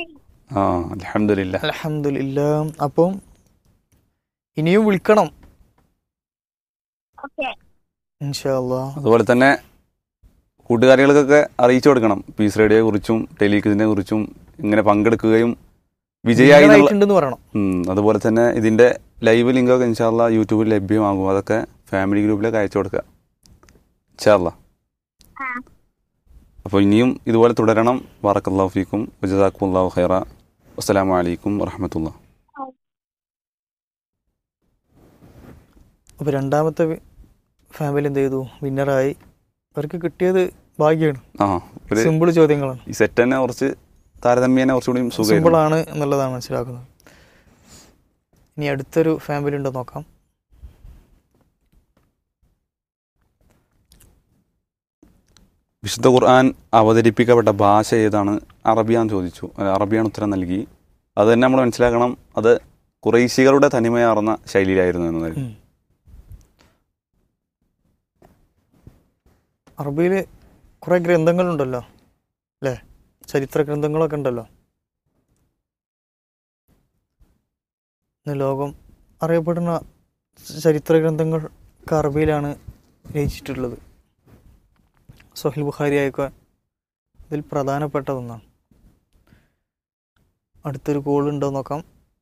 ആ അലഹമില്ല അലഹമില്ല അപ്പം ഇനിയും വിളിക്കണം ഓക്കെ ഇൻഷാല്ലാ അതുപോലെ തന്നെ കൂട്ടുകാരികൾക്കൊക്കെ അറിയിച്ചു കൊടുക്കണം പീസ് റേഡിയോയെ കുറിച്ചും ടെലിക്വിസിനെ കുറിച്ചും ഇങ്ങനെ പങ്കെടുക്കുകയും വിജയായി എന്നുള്ള- ഉണ്ടെന്ന് പറയണം ഉം, അതുപോലെ തന്നെ ഇതിന്റെ ലൈവ് ലിങ്കൊക്കെ ഇൻഷാല്ല യൂട്യൂബിൽ ലഭ്യമാകും അതൊക്കെ ഫാമിലി ഗ്രൂപ്പിലേക്ക് അയച്ചു കൊടുക്കുക ഇൻഷാല്ല ആ. അപ്പോൾ ഇനിയും ഇതുപോലെ തുടരണം വാറക്കല്ലാഹു ഫീക്കും വജസാക്കും അള്ളാഹു ഖൈറ അസ്സലാമു അലൈക്കും വറഹമത്തുള്ള അപ്പോൾ രണ്ടാമത്തെ ഫാമിലി എന്ത് ചെയ്തു വിന്നറായി അവർക്ക് കിട്ടിയത് ഭാഗ്യമാണ് ആ ഒരു സിമ്പിൾ ചോദ്യങ്ങളാണ് ഈ സെറ്റ് തന്നെ കുറച്ച് താരതമ്യേന കുറച്ചുകൂടി സിമ്പിൾ സുഖമായിരുന്നു ആണ് എന്നുള്ളതാണ് മനസ്സിലാക്കുന്നത് ഇനി അടുത്തൊരു ഫാമിലി ഉണ്ടോ നോക്കാം വിശുദ്ധ ഖുർആൻ അവതരിപ്പിക്കപ്പെട്ട ഭാഷ ഏതാണ് അറബിയാന്ന് ചോദിച്ചു അല്ല, അറബിയാണ് ഉത്തരം നൽകി അത് തന്നെ നമ്മൾ മനസ്സിലാക്കണം അത് കുറേശികളുടെ തനിമയാർന്ന ശൈലിയിലായിരുന്നു എന്നതായിരുന്നു ഉം. അറബിയിൽ കുറേ ഗ്രന്ഥങ്ങളുണ്ടല്ലോ അല്ലേ ചരിത്ര ഗ്രന്ഥങ്ങളൊക്കെ ഉണ്ടല്ലോ ഇന്ന് ലോകം അറിയപ്പെടുന്ന ചരിത്ര ഗ്രന്ഥങ്ങൾ ഒക്കെ അറബിയിലാണ് രചിച്ചിട്ടുള്ളത് സൊഹിൽ ബുഖാരി ആയിക്കോ ഇതിൽ പ്രധാനപ്പെട്ടതൊന്നാണ് അടുത്തൊരു കോൾ ഉണ്ടോ നോക്കാം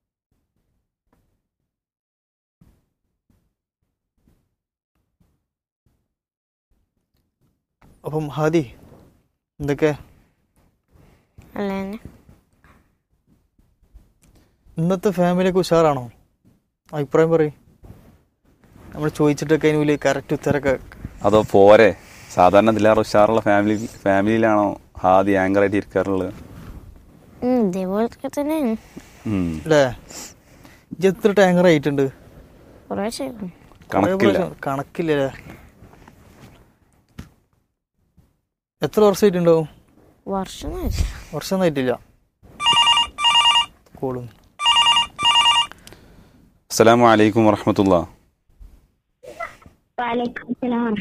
അപ്പം ഹാദി എന്തൊക്കെ അല്ലേ ഇന്നത്തെ ഫാമിലിയൊക്കെ ഉഷാറാണോ അഭിപ്രായം പറയും നമ്മൾ ചോദിച്ചിട്ടൊക്കെ അതിന് കറക്റ്റ് ഉത്തരമൊക്കെ അതോ പോരെ സാധാരണ ഇതിലേറെ ഉഷാറുള്ള ഫാമിലി ഫാമിലിയിലാണോ ഹാദി ആങ്കറായിട്ട് ഇരിക്കാറുള്ളത് ഇതേപോലൊക്കെ തന്നെയാണ് ഉം. അല്ലേ ഇജ്ജ് എത്ര ടാങ്കർ ആയിട്ടുണ്ട് കുറേ ചെയ്യും കുറേ കണക്കില്ല പ്രാവശ്യം- കണക്കില്ലല്ലേ എത്ര വർഷമായിട്ടുണ്ടാവും വർഷം വർഷം ആയിട്ടില്ല കോളും അസ്സലാമു അലൈക്കും വറഹമത്തുള്ള വാലേക്കും സലാം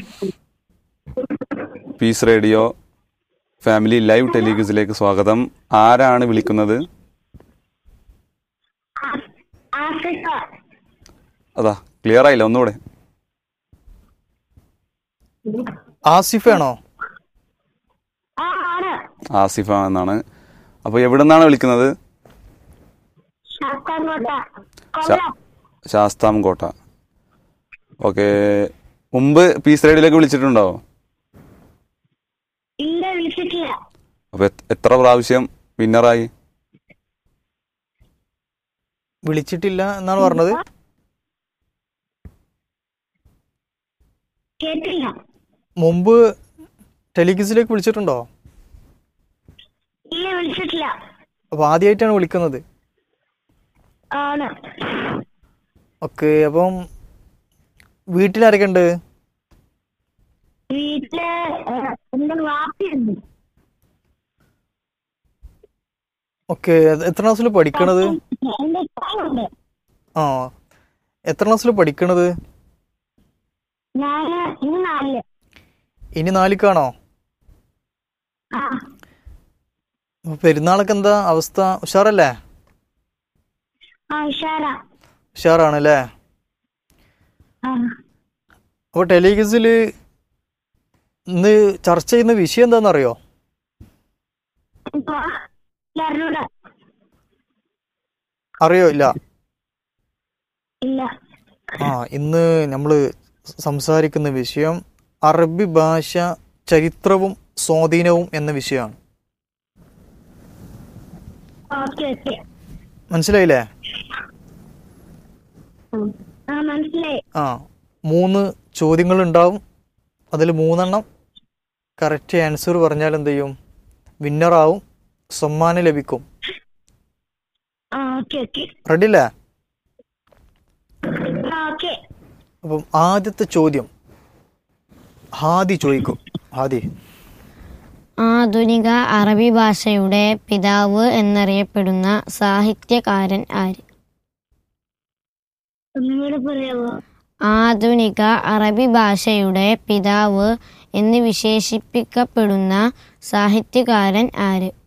പീസ് റേഡിയോ ഫാമിലി ലൈവ് ടെലിവിസിലേക്ക് സ്വാഗതം ആരാണ് വിളിക്കുന്നത് ആഫ്രിക്ക അതാ ക്ലിയർ ആയില്ല ഒന്നുകൂടെ ആസിഫാണോ ആ ആണ് ആസിഫ എന്നാണ് അപ്പോൾ എവിടെ നിന്നാണ് വിളിക്കുന്നത് ശാസ്താംകോട്ട ശാ- കൊല്ലം ശാസ്താംകോട്ട ഓക്കെ മുമ്പ് പീസ് റേഡിയോയിലേക്ക് വിളിച്ചിട്ടുണ്ടോ ഇല്ല വിളിച്ചിട്ടില്ല അപ്പോൾ എത്ര പ്രാവശ്യം വിന്നറായി വിളിച്ചിട്ടില്ല എന്നാണ് പറഞ്ഞത് കേട്ടില്ല മുമ്പ് ടെലിഗിസിലേക്ക് വിളിച്ചിട്ടുണ്ടോ ഇല്ല വിളിച്ചിട്ടില്ല അപ്പോൾ ആദ്യമായിട്ടാണ് വിളിക്കുന്നത് ആണ് ഓക്കെ അപ്പം വീട്ടിലാരൊക്കെ ഉണ്ട് വീട്ടില് ഏഹ്, എന്റെ വാപ്പയുണ്ട് ഓക്കെ എത്ര ക്ലാസ്സിൽ പഠിക്കണത് എന്റെ ഉപ്പയുണ്ട് ആ എത്ര ക്ലാസ്സിൽ പഠിക്കണത് ഞാന് ഇനി നാലില് ഇനി നാലിക്കാണോ ആ അപ്പൊ പെരുന്നാളൊക്കെ എന്താ അവസ്ഥ ഉഷാറല്ലേ ആ ഉഷാറ ഉഷാറാണല്ലേ ആ അപ്പോൾ ടെലിഗസിൽ ഇന്ന് ചർച്ച ചെയ്യുന്ന വിഷയം എന്താണെന്നറിയോ ഇപ്പൊ അറിഞ്ഞൂടാ അറിയോ ഇല്ല ഇല്ല ആ ഇന്ന് നമ്മൾ സംസാരിക്കുന്ന വിഷയം അറബി ഭാഷ ചരിത്രവും സ്വാധീനവും എന്ന വിഷയമാണ് ഓക്കെ ഓക്കെ മനസ്സിലായില്ലേ ആ മനസ്സിലായി ആ മൂന്ന് ചോദ്യങ്ങൾ ഉണ്ടാവും അതിൽ മൂന്നെണ്ണം കറക്റ്റ് ആൻസർ പറഞ്ഞാൽ എന്ത് ചെയ്യും വിന്നറാവും സമ്മാനം ലഭിക്കും ആ ഓക്കെ ഓക്കെ റെഡി അല്ലേ ആ ഓക്കെ അപ്പം ആദ്യത്തെ ചോദ്യം ഹാദി ചോദിക്കും ഹാദി ആധുനിക അറബി ഭാഷയുടെ പിതാവ് എന്നറിയപ്പെടുന്ന സാഹിത്യകാരൻ ആര് ഒന്നും കൂടെ പറയാമോ ആധുനിക അറബി ഭാഷയുടെ പിതാവ് എന്ന് വിശേഷിപ്പിക്കപ്പെടുന്ന സാഹിത്യകാരൻ ആര്